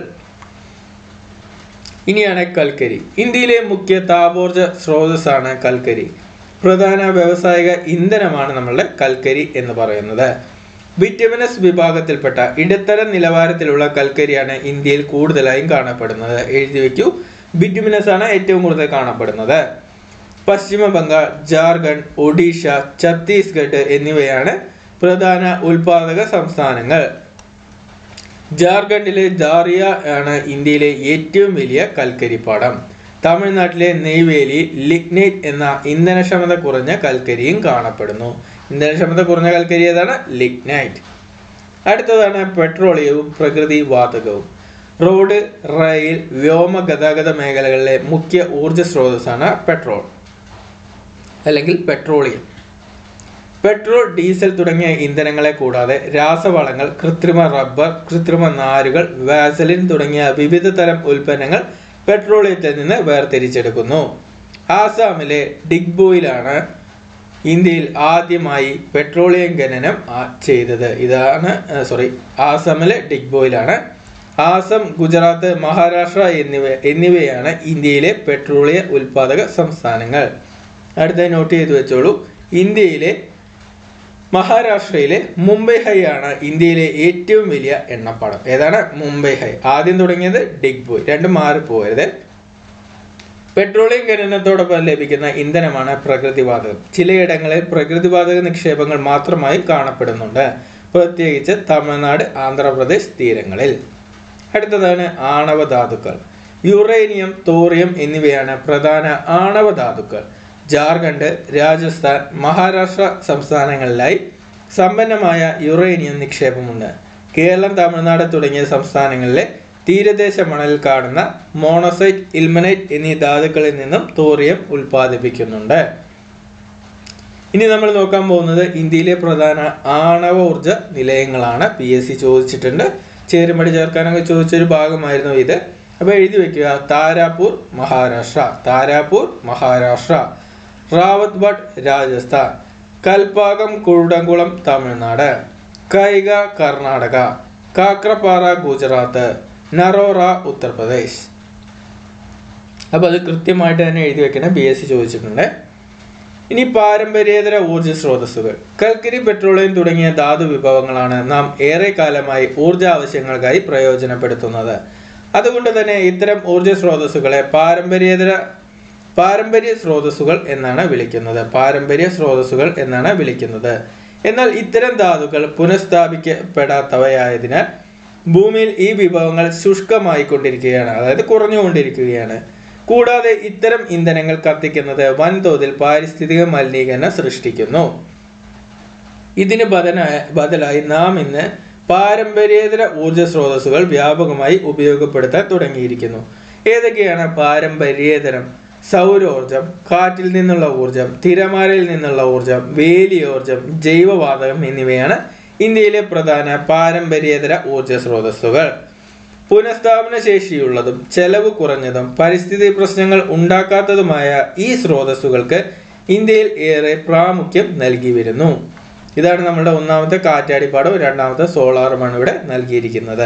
ഇനിയാണ് കൽക്കരി ഇന്ത്യയിലെ മുഖ്യ താപോർജ സ്രോതസ്സാണ് കൽക്കരി പ്രധാന വ്യാവസായിക ഇന്ധനമാണ് നമ്മളുടെ കൽക്കരി എന്ന് പറയുന്നത് ബിറ്റമിനസ് വിഭാഗത്തിൽപ്പെട്ട ഇടത്തരം നിലവാരത്തിലുള്ള കൽക്കരിയാണ് ഇന്ത്യയിൽ കൂടുതലായും കാണപ്പെടുന്നത് എഴുതി വെക്കൂ ബിറ്റുമിനസ് ആണ് ഏറ്റവും കൂടുതൽ കാണപ്പെടുന്നത് പശ്ചിമ ബംഗാൾ ജാർഖണ്ഡ് ഒഡീഷ ഛത്തീസ്ഗഡ് എന്നിവയാണ് പ്രധാന ഉൽപാദക സംസ്ഥാനങ്ങൾ ജാർഖണ്ഡിലെ ദാറിയ ആണ് ഇന്ത്യയിലെ ഏറ്റവും വലിയ കൽക്കരിപ്പാടം തമിഴ്നാട്ടിലെ നെയ്വേലി ലിഗ്നൈറ്റ് എന്ന ഇന്ധനക്ഷമത കുറഞ്ഞ കൽക്കരിയും കാണപ്പെടുന്നു ഇന്ധനക്ഷമത കുറഞ്ഞ കൽക്കരി ഏതാണ് ലിഗ്നൈറ്റ് അടുത്തതാണ് പെട്രോളിയവും പ്രകൃതി വാതകവും റോഡ് റെയിൽ വ്യോമ ഗതാഗത മേഖലകളിലെ മുഖ്യ ഊർജ്ജ സ്രോതസ്സാണ് പെട്രോൾ അല്ലെങ്കിൽ പെട്രോളിയം പെട്രോൾ ഡീസൽ തുടങ്ങിയ ഇന്ധനങ്ങളെ കൂടാതെ രാസവളങ്ങൾ കൃത്രിമ റബ്ബർ കൃത്രിമ നാരുകൾ വാസലിൻ തുടങ്ങിയ വിവിധ തരം ഉൽപ്പന്നങ്ങൾ പെട്രോളിയത്തിൽ നിന്ന് വേർതിരിച്ചെടുക്കുന്നു ആസാമിലെ ഡിഗ്ബോയിലാണ് ഇന്ത്യയിൽ ആദ്യമായി പെട്രോളിയം ഖനനം ആ- ചെയ്തത് ഇതാണ് സോറി ആസാമിലെ ഡിഗ്ബോയിലാണ് ആസം ഗുജറാത്ത് മഹാരാഷ്ട്ര എന്നിവ എന്നിവയാണ് ഇന്ത്യയിലെ പെട്രോളിയ ഉൽപാദക സംസ്ഥാനങ്ങൾ അടുത്ത നോട്ട് ചെയ്ത് വെച്ചോളൂ ഇന്ത്യയിലെ മഹാരാഷ്ട്രയിലെ മുംബൈ ഹൈ ആണ് ഇന്ത്യയിലെ ഏറ്റവും വലിയ എണ്ണപ്പാടം ഏതാണ് മുംബൈ ഹൈ ആദ്യം തുടങ്ങിയത് ഡിഗ്ബോയ് രണ്ടും മാറിപ്പോകരുത് പെട്രോളിയം ഖനനത്തോടൊപ്പം ലഭിക്കുന്ന ഇന്ധനമാണ് പ്രകൃതിവാതകം ചിലയിടങ്ങളിൽ പ്രകൃതിവാതക നിക്ഷേപങ്ങൾ മാത്രമായി കാണപ്പെടുന്നുണ്ട് പ്രത്യേകിച്ച് തമിഴ്നാട് ആന്ധ്രാപ്രദേശ് തീരങ്ങളിൽ അടുത്തതാണ് ആണവ ധാതുക്കൾ യുറേനിയം തോറിയം എന്നിവയാണ് പ്രധാന ആണവ ധാതുക്കൾ ജാർഖണ്ഡ് രാജസ്ഥാൻ മഹാരാഷ്ട്ര സംസ്ഥാനങ്ങളിലായി സമ്പന്നമായ യുറേനിയം നിക്ഷേപമുണ്ട് കേരളം തമിഴ്നാട് തുടങ്ങിയ സംസ്ഥാനങ്ങളിലെ തീരദേശ മണലിൽ കാണുന്ന മോണസൈറ്റ് ഇൽമനൈറ്റ് എന്നീ ധാതുക്കളിൽ നിന്നും തോറിയം ഉൽപ്പാദിപ്പിക്കുന്നുണ്ട് ഇനി നമ്മൾ നോക്കാൻ പോകുന്നത് ഇന്ത്യയിലെ പ്രധാന ആണവ ഊർജ നിലയങ്ങളാണ് പി എസ് സി ചോദിച്ചിട്ടുണ്ട് ചേരുമടി ചേർക്കാനൊക്കെ ചോദിച്ചൊരു ഭാഗമായിരുന്നു ഇത് അപ്പോൾ എഴുതി വെക്കുക താരാപൂർ മഹാരാഷ്ട്ര താരാപൂർ മഹാരാഷ്ട്ര റാവത്ത് ഭട്ട് രാജസ്ഥാൻ കൽപ്പാകം കുരുടംകുളം തമിഴ്നാട് കൈഗ കർണാടക കാക്രപ്പാറ ഗുജറാത്ത് നറോറ ഉത്തർപ്രദേശ് അപ്പോൾ അത് കൃത്യമായിട്ട് തന്നെ എഴുതി വെക്കണം പി എസ് സി ചോദിച്ചിട്ടുണ്ട് ഇനി പാരമ്പര്യേതര ഊർജ്ജ സ്രോതസ്സുകൾ കൽക്കരി പെട്രോളിയം തുടങ്ങിയ ധാതു വിഭവങ്ങളാണ് നാം ഏറെ കാലമായി ഊർജ്ജ ആവശ്യങ്ങൾക്കായി പ്രയോജനപ്പെടുത്തുന്നത് അതുകൊണ്ട് തന്നെ ഇത്തരം ഊർജ്ജ സ്രോതസ്സുകളെ പാരമ്പര്യേതര പാരമ്പര്യ സ്രോതസ്സുകൾ എന്നാണ് വിളിക്കുന്നത് പാരമ്പര്യ സ്രോതസ്സുകൾ എന്നാണ് വിളിക്കുന്നത് എന്നാൽ ഇത്തരം ധാതുക്കൾ പുനഃസ്ഥാപിക്കപ്പെടാത്തവയായതിനാൽ ഭൂമിയിൽ ഈ വിഭവങ്ങൾ ശുഷ്കമായിക്കൊണ്ടിരിക്കുകയാണ് അതായത് കുറഞ്ഞുകൊണ്ടിരിക്കുകയാണ് കൂടാതെ ഇത്തരം ഇന്ധനങ്ങൾ കത്തിക്കുന്നത് വൻതോതിൽ പാരിസ്ഥിതിക മലിനീകരണം സൃഷ്ടിക്കുന്നു ഇതിന് ബദലായി ബദലായി നാം ഇന്ന് പാരമ്പര്യേതര ഊർജ്ജ സ്രോതസ്സുകൾ വ്യാപകമായി ഉപയോഗപ്പെടുത്താൻ തുടങ്ങിയിരിക്കുന്നു ഏതൊക്കെയാണ് പാരമ്പര്യേതരം സൗരോർജം കാറ്റിൽ നിന്നുള്ള ഊർജം തിരമാലയിൽ നിന്നുള്ള ഊർജം വേലിയോർജം ജൈവവാതകം എന്നിവയാണ് ഇന്ത്യയിലെ പ്രധാന പാരമ്പര്യേതര ഊർജ്ജ സ്രോതസ്സുകൾ പുനഃസ്ഥാപന ശേഷിയുള്ളതും ചെലവ് കുറഞ്ഞതും പരിസ്ഥിതി പ്രശ്നങ്ങൾ ഉണ്ടാക്കാത്തതുമായ ഈ സ്രോതസ്സുകൾക്ക് ഇന്ത്യയിൽ ഏറെ പ്രാമുഖ്യം നൽകി വരുന്നു ഇതാണ് നമ്മുടെ ഒന്നാമത്തെ കാറ്റാടിപ്പാടം രണ്ടാമത്തെ സോളാറുമാണ് ഇവിടെ നൽകിയിരിക്കുന്നത്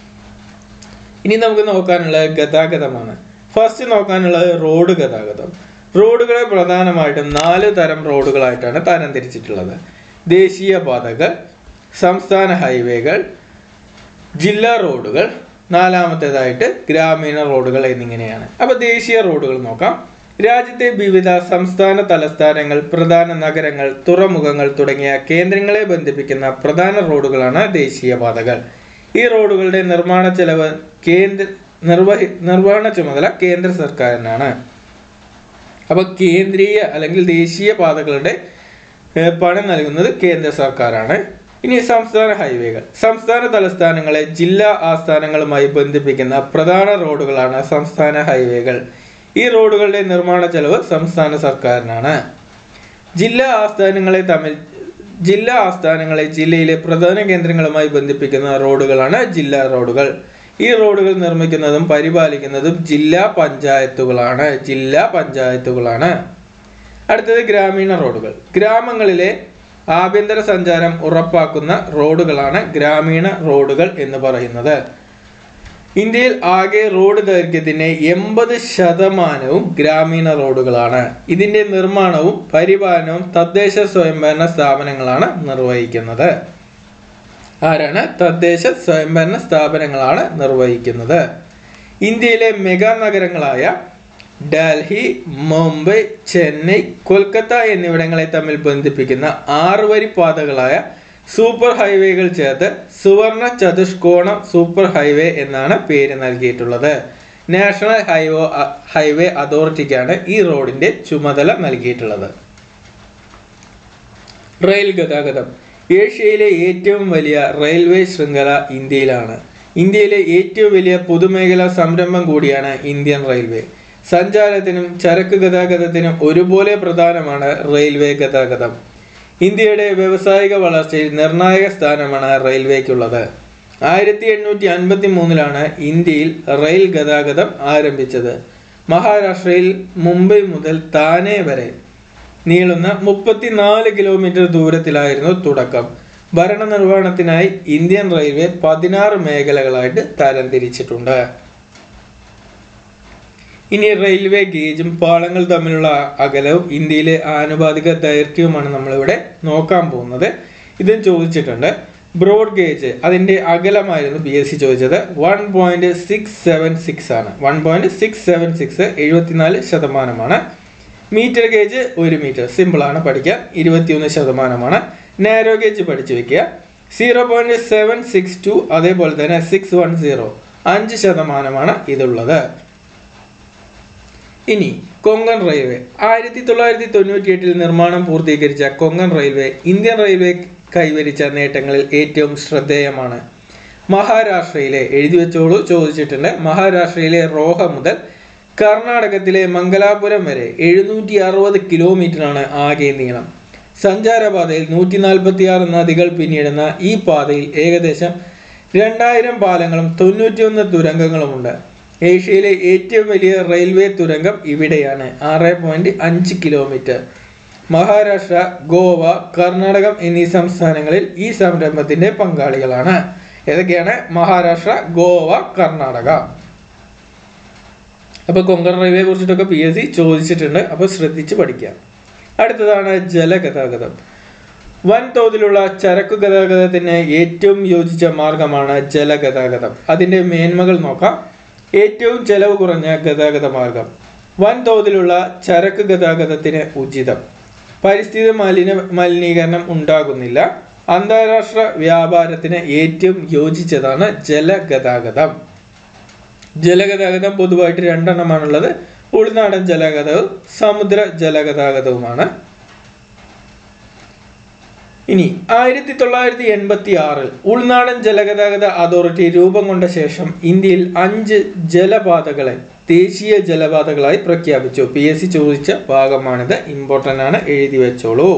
ഇനി നമുക്ക് നോക്കാനുള്ളത് ഗതാഗതമാണ് ഫസ്റ്റ് നോക്കാനുള്ളത് റോഡ് ഗതാഗതം റോഡുകളെ പ്രധാനമായിട്ടും നാല് തരം റോഡുകളായിട്ടാണ് തരംതിരിച്ചിട്ടുള്ളത് ദേശീയപാതകൾ സംസ്ഥാന ഹൈവേകൾ ജില്ലാ റോഡുകൾ നാലാമത്തേതായിട്ട് ഗ്രാമീണ റോഡുകൾ എന്നിങ്ങനെയാണ് അപ്പോൾ ദേശീയ റോഡുകൾ നോക്കാം രാജ്യത്തെ വിവിധ സംസ്ഥാന തലസ്ഥാനങ്ങൾ പ്രധാന നഗരങ്ങൾ തുറമുഖങ്ങൾ തുടങ്ങിയ കേന്ദ്രങ്ങളെ ബന്ധിപ്പിക്കുന്ന പ്രധാന റോഡുകളാണ് ദേശീയപാതകൾ ഈ റോഡുകളുടെ നിർമ്മാണ ചെലവ് കേന്ദ്ര നിർവഹി നിർവഹണ ചുമതല കേന്ദ്ര സർക്കാരിനാണ് അപ്പോൾ കേന്ദ്രീയ അല്ലെങ്കിൽ ദേശീയ പാതകളുടെ ഏഹ്, പണം നൽകുന്നത് കേന്ദ്ര സർക്കാരാണ് ഇനി സംസ്ഥാന ഹൈവേകൾ സംസ്ഥാന തലസ്ഥാനങ്ങളെ ജില്ലാ ആസ്ഥാനങ്ങളുമായി ബന്ധിപ്പിക്കുന്ന പ്രധാന റോഡുകളാണ് സംസ്ഥാന ഹൈവേകൾ ഈ റോഡുകളുടെ നിർമ്മാണ ചെലവ് സംസ്ഥാന സർക്കാരിനാണ് ജില്ലാ ആസ്ഥാനങ്ങളെ തമ്മിൽ ജില്ലാ ആസ്ഥാനങ്ങളെ ജില്ലയിലെ പ്രധാന കേന്ദ്രങ്ങളുമായി ബന്ധിപ്പിക്കുന്ന റോഡുകളാണ് ജില്ലാ റോഡുകൾ ഈ റോഡുകൾ നിർമ്മിക്കുന്നതും പരിപാലിക്കുന്നതും ജില്ലാ പഞ്ചായത്തുകളാണ് ജില്ലാ പഞ്ചായത്തുകളാണ് അടുത്തത് ഗ്രാമീണ റോഡുകൾ ഗ്രാമങ്ങളിലെ ആഭ്യന്തര സഞ്ചാരം ഉറപ്പാക്കുന്ന റോഡുകളാണ് ഗ്രാമീണ റോഡുകൾ എന്ന് പറയുന്നത് ഇന്ത്യയിൽ ആകെ റോഡ് ദൈർഘ്യത്തിന്റെ എൺപത് ശതമാനവും ഗ്രാമീണ റോഡുകളാണ് ഇതിന്റെ നിർമ്മാണവും പരിപാലനവും തദ്ദേശ സ്വയംഭരണ സ്ഥാപനങ്ങളാണ് നിർവഹിക്കുന്നത് ആരാണ് തദ്ദേശ സ്വയംഭരണ സ്ഥാപനങ്ങളാണ് നിർവഹിക്കുന്നത് ഇന്ത്യയിലെ മെഗാ നഗരങ്ങളായ ഡൽഹി മുംബൈ ചെന്നൈ കൊൽക്കത്ത എന്നിവിടങ്ങളെ തമ്മിൽ ബന്ധിപ്പിക്കുന്ന ആറ് വരി പാതകളായ സൂപ്പർ ഹൈവേകൾ ചേർത്ത് സുവർണ ചതുഷ്കോണ സൂപ്പർ ഹൈവേ എന്നാണ് പേര് നൽകിയിട്ടുള്ളത് നാഷണൽ ഹൈവേ ഹൈവേ അതോറിറ്റിക്കാണ് ഈ റോഡിന്റെ ചുമതല നൽകിയിട്ടുള്ളത് റെയിൽ ഗതാഗതം ഏഷ്യയിലെ ഏറ്റവും വലിയ റെയിൽവേ ശൃംഖല ഇന്ത്യയിലാണ് ഇന്ത്യയിലെ ഏറ്റവും വലിയ പൊതുമേഖലാ സംരംഭം കൂടിയാണ് ഇന്ത്യൻ റെയിൽവേ സഞ്ചാരത്തിനും ചരക്ക് ഗതാഗതത്തിനും ഒരുപോലെ പ്രധാനമാണ് റെയിൽവേ ഗതാഗതം ഇന്ത്യയുടെ വ്യാവസായിക വളർച്ചയിൽ നിർണായക സ്ഥാനമാണ് റെയിൽവേക്കുള്ളത് ആയിരത്തി എണ്ണൂറ്റി അൻപത്തി മൂന്നിലാണ് ഇന്ത്യയിൽ റെയിൽ ഗതാഗതം ആരംഭിച്ചത് മഹാരാഷ്ട്രയിൽ മുംബൈ മുതൽ താനെ വരെ നീളുന്ന മുപ്പത്തിനാല് കിലോമീറ്റർ ദൂരത്തിലായിരുന്നു തുടക്കം ഭരണനിർവഹണത്തിനായി ഇന്ത്യൻ റെയിൽവേ പതിനാറ് മേഖലകളായിട്ട് തരംതിരിച്ചിട്ടുണ്ട് ഇനി റെയിൽവേ ഗേജും പാളങ്ങൾ തമ്മിലുള്ള അകലവും ഇന്ത്യയിലെ ആനുപാതിക ദൈർഘ്യവുമാണ് നമ്മളിവിടെ നോക്കാൻ പോകുന്നത് ഇതും ചോദിച്ചിട്ടുണ്ട് ബ്രോഡ് ഗേജ് അതിന്റെ അകലമായിരുന്നു പി എസ് സി ചോദിച്ചത് one point six seven six ആണ് one point six seven six എഴുപത്തിനാല് ശതമാനമാണ് മീറ്റർ ഗേജ് ഒരു മീറ്റർ സിമ്പിൾ ആണ് പഠിക്കാൻ ഇരുപത്തിയൊന്ന് ശതമാനമാണ് നാരോ ഗേജ് പഠിച്ചു വെക്കുക zero point seven six two അതേപോലെ തന്നെ സിക്സ് വൺ സീറോ അഞ്ച് ശതമാനമാണ് ഇതുള്ളത് ഇനി കൊങ്കൺ റെയിൽവേ ആയിരത്തി തൊള്ളായിരത്തി തൊണ്ണൂറ്റി എട്ടിൽ നിർമ്മാണം പൂർത്തീകരിച്ച കൊങ്കൺ റെയിൽവേ ഇന്ത്യൻ റെയിൽവേ കൈവരിച്ച നേട്ടങ്ങളിൽ ഏറ്റവും ശ്രദ്ധേയമാണ് മഹാരാഷ്ട്രയിലെ എഴുതി വെച്ചോളൂ ചോദിച്ചിട്ടുണ്ട് മഹാരാഷ്ട്രയിലെ റോഹ മുതൽ കർണാടകത്തിലെ മംഗലാപുരം വരെ എഴുന്നൂറ്റി അറുപത് കിലോമീറ്ററാണ് ആകെ നീളം സഞ്ചാരപാതയിൽ നൂറ്റി നാൽപ്പത്തി ആറ് നദികൾ പിന്നിടുന്ന ഈ പാതയിൽ ഏകദേശം രണ്ടായിരം പാലങ്ങളും തൊണ്ണൂറ്റിയൊന്ന് തുരങ്കങ്ങളുമുണ്ട് ഏഷ്യയിലെ ഏറ്റവും വലിയ റെയിൽവേ തുരങ്കം ഇവിടെയാണ് ആറ് പോയിന്റ് അഞ്ച് കിലോമീറ്റർ മഹാരാഷ്ട്ര ഗോവ കർണാടകം എന്നീ സംസ്ഥാനങ്ങളിൽ ഈ സംരംഭത്തിന്റെ പങ്കാളികളാണ് ഏതൊക്കെയാണ് മഹാരാഷ്ട്ര ഗോവ കർണാടക അപ്പൊ കൊങ്കൺ റെയിൽവേ കുറിച്ചിട്ടൊക്കെ പി എസ് സി ചോദിച്ചിട്ടുണ്ട് അപ്പൊ ശ്രദ്ധിച്ച് പഠിക്കാം അടുത്തതാണ് ജലഗതാഗതം വൻതോതിലുള്ള ചരക്കു ഗതാഗതത്തിന് ഏറ്റവും യോജിച്ച മാർഗമാണ് ജലഗതാഗതം അതിന്റെ മേന്മകൾ നോക്കാം ഏറ്റവും ചെലവ് കുറഞ്ഞ ഗതാഗത മാർഗം വൻതോതിലുള്ള ചരക്ക് ഗതാഗതത്തിന് ഉചിതം പരിസ്ഥിതി മലിന മലിനീകരണം ഉണ്ടാകുന്നില്ല അന്താരാഷ്ട്ര വ്യാപാരത്തിന് ഏറ്റവും യോജിച്ചതാണ് ജലഗതാഗതം ജലഗതാഗതം പൊതുവായിട്ട് രണ്ടെണ്ണമാണുള്ളത് ഉൾനാടൻ ജലഗതാഗതവും സമുദ്ര ജലഗതാഗതവുമാണ് ഇനി ആയിരത്തി തൊള്ളായിരത്തി എൺപത്തി ആറിൽ ഉൾനാടൻ ജലഗതാഗത അതോറിറ്റി രൂപം കൊണ്ട ശേഷം ഇന്ത്യയിൽ അഞ്ച് ജലപാതകളെ ദേശീയ ജലപാതകളായി പ്രഖ്യാപിച്ചു പി എസ് സി ചോദിച്ച ഭാഗമാണിത് ഇമ്പോർട്ടൻ്റ് ആണ് എഴുതി വെച്ചോളൂ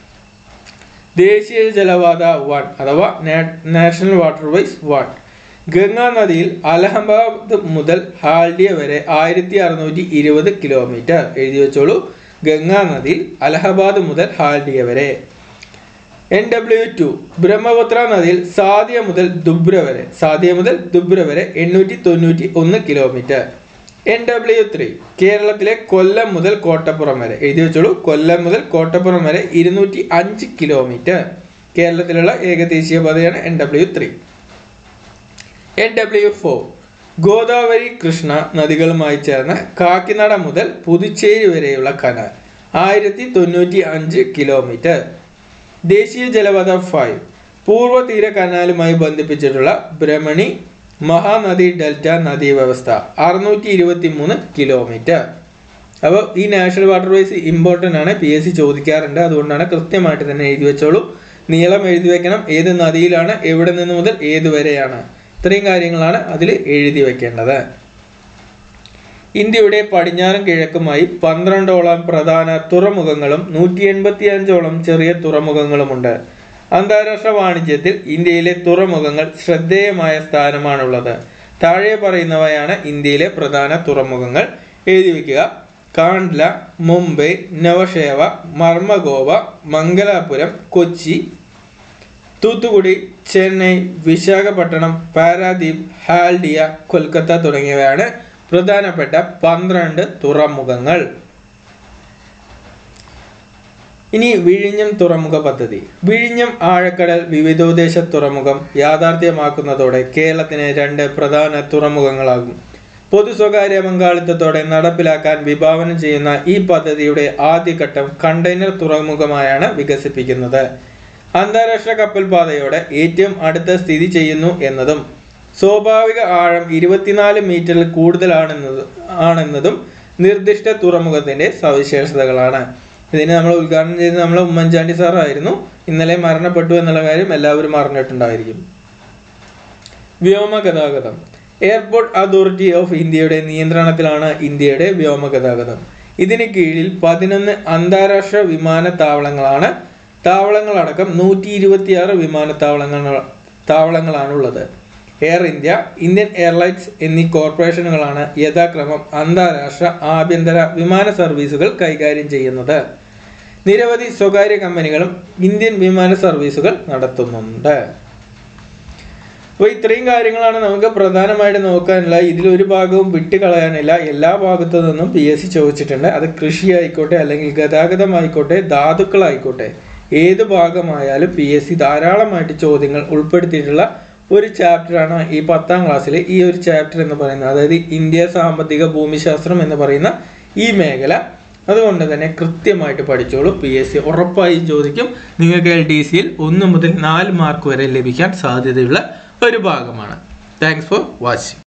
ദേശീയ ജലപാത വൺ അഥവാ നാഷണൽ വാട്ടർവേസ് വൺ ഗംഗാ നദിയിൽ അലഹബാദ് മുതൽ ഹാൽഡിയ വരെ ആയിരത്തി അറുന്നൂറ്റി ഇരുപത് കിലോമീറ്റർ എഴുതി വെച്ചോളൂ ഗംഗാ നദിയിൽ അലഹബാദ് മുതൽ ഹാൽഡിയ വരെ എൻ ഡബ്ല്യു ടു ബ്രഹ്മപുത്ര നദിയിൽ സാദിയ മുതൽ ദുബ്ര വരെ സാദിയ മുതൽ ദുബ്ര വരെ എണ്ണൂറ്റി തൊണ്ണൂറ്റി ഒന്ന് കിലോമീറ്റർ എൻ ഡബ്ല്യു ത്രീ കേരളത്തിലെ കൊല്ലം മുതൽ കോട്ടപ്പുറം വരെ എഴുതി വെച്ചോളൂ കൊല്ലം മുതൽ കോട്ടപ്പുറം വരെ ഇരുന്നൂറ്റി അഞ്ച് കിലോമീറ്റർ കേരളത്തിലുള്ള ഏകദേശീയ പാതയാണ് N W three N W four Godavari Krishna നദികളുമായി ചേർന്ന് കാക്കിനട മുതൽ പുതുച്ചേരി വരെയുള്ള കനാൽ ആയിരത്തി തൊണ്ണൂറ്റി അഞ്ച് കിലോമീറ്റർ ദേശീയ ജലപാത ഫൈവ് പൂർവ്വ തീര കനാലുമായി ബന്ധിപ്പിച്ചിട്ടുള്ള ബ്രഹ്മണി മഹാനദി ഡെൽറ്റ നദീ വ്യവസ്ഥ അറുന്നൂറ്റി ഇരുപത്തി മൂന്ന് കിലോമീറ്റർ അപ്പോൾ ഈ നാഷണൽ വാട്ടർവേസ് ഇമ്പോർട്ടൻ്റ് ആണ് പി എസ് സി ചോദിക്കാറുണ്ട് അതുകൊണ്ടാണ് കൃത്യമായിട്ട് തന്നെ എഴുതി വെച്ചോളൂ നീളം എഴുതി വെക്കണം ഏത് നദിയിലാണ് എവിടെ നിന്ന് മുതൽ ഏത് വരെയാണ് ഇത്രയും കാര്യങ്ങളാണ് അതിൽ എഴുതി വെക്കേണ്ടത് ഇന്ത്യയുടെ പടിഞ്ഞാറും കിഴക്കുമായി പന്ത്രണ്ടോളം പ്രധാന തുറമുഖങ്ങളും നൂറ്റി എൺപത്തി അഞ്ചോളം ചെറിയ തുറമുഖങ്ങളുമുണ്ട് അന്താരാഷ്ട്ര വാണിജ്യത്തിൽ ഇന്ത്യയിലെ തുറമുഖങ്ങൾ ശ്രദ്ധേയമായ സ്ഥാനമാണുള്ളത് താഴെ പറയുന്നവയാണ് ഇന്ത്യയിലെ പ്രധാന തുറമുഖങ്ങൾ എഴുതി വയ്ക്കുക കാണ്ട്ല മുംബൈ നവഷേവ മർമഗോവ മംഗലാപുരം കൊച്ചി തൂത്തുക്കുടി ചെന്നൈ വിശാഖപട്ടണം പാരാദ്വീപ് ഹാൽഡിയ കൊൽക്കത്ത തുടങ്ങിയവയാണ് പ്രധാനപ്പെട്ട പന്ത്രണ്ട് തുറമുഖങ്ങൾ ഇനി വിഴിഞ്ഞം തുറമുഖ പദ്ധതി വിഴിഞ്ഞം ആഴക്കടൽ വിവിധോദ്ദേശ തുറമുഖം യാഥാർത്ഥ്യമാക്കുന്നതോടെ കേരളത്തിന് രണ്ട് പ്രധാന തുറമുഖങ്ങളാകും പൊതു സ്വകാര്യ പങ്കാളിത്തത്തോടെ നടപ്പിലാക്കാൻ വിഭാവനം ചെയ്യുന്ന ഈ പദ്ധതിയുടെ ആദ്യഘട്ടം കണ്ടെയ്നർ തുറമുഖമായാണ് വികസിപ്പിക്കുന്നത് അന്താരാഷ്ട്ര കപ്പൽ പാതയോടെ ഏറ്റവും അടുത്ത് സ്ഥിതി ചെയ്യുന്നു എന്നതും സ്വാഭാവിക ആഴം ഇരുപത്തിനാല് മീറ്ററിൽ കൂടുതലാണെന്നത് ആണെന്നതും നിർദ്ദിഷ്ട തുറമുഖത്തിന്റെ സവിശേഷതകളാണ് ഇതിന് നമ്മൾ ഉദ്ഘാടനം ചെയ്തത് നമ്മളെ ഉമ്മൻചാണ്ടി സാറായിരുന്നു ഇന്നലെ മരണപ്പെട്ടു എന്നുള്ള കാര്യം എല്ലാവരും അറിഞ്ഞിട്ടുണ്ടായിരിക്കും വ്യോമഗതാഗതം എയർപോർട്ട് അതോറിറ്റി ഓഫ് ഇന്ത്യയുടെ നിയന്ത്രണത്തിലാണ് ഇന്ത്യയുടെ വ്യോമഗതാഗതം ഇതിന് കീഴിൽ പതിനൊന്ന് അന്താരാഷ്ട്ര വിമാനത്താവളങ്ങളാണ് താവളങ്ങളടക്കം നൂറ്റി ഇരുപത്തിയാറ് വിമാനത്താവളങ്ങൾ താവളങ്ങളാണുള്ളത് എയർ ഇന്ത്യ ഇന്ത്യൻ എയർലൈൻസ് എന്നീ കോർപ്പറേഷനുകളാണ് യഥാക്രമം അന്താരാഷ്ട്ര ആഭ്യന്തര വിമാന സർവീസുകൾ കൈകാര്യം ചെയ്യുന്നത് നിരവധി സ്വകാര്യ കമ്പനികളും ഇന്ത്യൻ വിമാന സർവീസുകൾ നടത്തുന്നുണ്ട് അപ്പോൾ ഇത്രയും കാര്യങ്ങളാണ് നമുക്ക് പ്രധാനമായിട്ട് നോക്കാനുള്ള ഇതിലൊരു ഭാഗവും വിട്ടുകളയാനില്ല എല്ലാ ഭാഗത്തു നിന്നും പി എസ് സി ചോദിച്ചിട്ടുണ്ട് അത് കൃഷി ആയിക്കോട്ടെ അല്ലെങ്കിൽ ഗതാഗതമായിക്കോട്ടെ ധാതുക്കളായിക്കോട്ടെ ഏത് ഭാഗമായാലും പി എസ് സി ധാരാളമായിട്ട് ചോദ്യങ്ങൾ ഉൾപ്പെടുത്തിയിട്ടുള്ള ഒരു ചാപ്റ്ററാണ് ഈ പത്താം ക്ലാസ്സിൽ ഈ ഒരു ചാപ്റ്റർ എന്ന് പറയുന്നത് അതായത് ഇന്ത്യ സാമ്പത്തിക ഭൂമിശാസ്ത്രം എന്ന് പറയുന്ന ഈ മേഖല അതുകൊണ്ട് തന്നെ കൃത്യമായിട്ട് പഠിച്ചോളൂ പി എസ് സി ഉറപ്പായും ചോദിക്കും നിങ്ങൾക്ക് എൽ ഡി സിയിൽ ഒന്ന് മുതൽ നാല് മാർക്ക് വരെ ലഭിക്കാൻ സാധ്യതയുള്ള ഒരു ഭാഗമാണ് താങ്ക്സ് ഫോർ വാച്ചിങ്